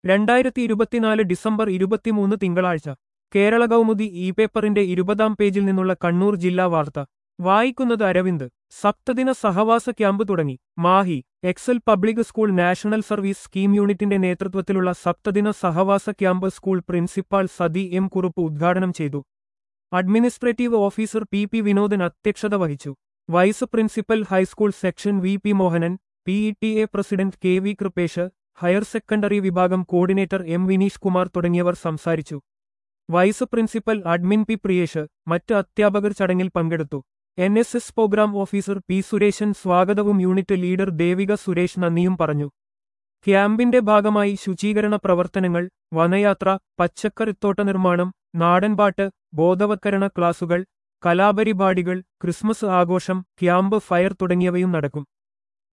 രണ്ടായിരത്തി ഇരുപത്തിനാല് ഡിസംബർ ഇരുപത്തിമൂന്ന് തിങ്കളാഴ്ച കേരള കൗമുദി ഇ പേപ്പറിന്റെ ഇരുപതാം പേജിൽ നിന്നുള്ള കണ്ണൂർ ജില്ലാ വാർത്ത വായിക്കുന്നത് അരവിന്ദ് സപ്തദിന സഹവാസ ക്യാമ്പ് തുടങ്ങി Mahe excel public school national service scheme യൂണിറ്റിന്റെ നേതൃത്വത്തിലുള്ള സപ്തദിന സഹവാസ camp school principal Sathi M Kurup ഉദ്ഘാടനം ചെയ്തു administrative officer P P Vinodan അധ്യക്ഷത വഹിച്ചു vice principal high school section V P Mohanan P E T A president K V Kripesh higher secondary വിഭാഗം കോർഡിനേറ്റർ എം വിനീഷ് കുമാർ തുടങ്ങിയവർ സംസാരിച്ചു vice principal admin P Priyesh മറ്റ് അധ്യാപകർ ചടങ്ങിൽ പങ്കെടുത്തു N S S program officer P Sureshan സ്വാഗതവും യൂണിറ്റ് ലീഡർ ദേവിക സുരേഷ് നന്ദിയും പറഞ്ഞു ക്യാമ്പിന്റെ ഭാഗമായി ശുചീകരണ പ്രവർത്തനങ്ങൾ വനയാത്ര പച്ചക്കറിത്തോട്ട നിർമ്മാണം നാടൻപാട്ട് ബോധവത്കരണ ക്ലാസുകൾ കലാപരിപാടികൾ ക്രിസ്മസ് ആഘോഷം ക്യാമ്പ് ഫയർ തുടങ്ങിയവയും നടക്കും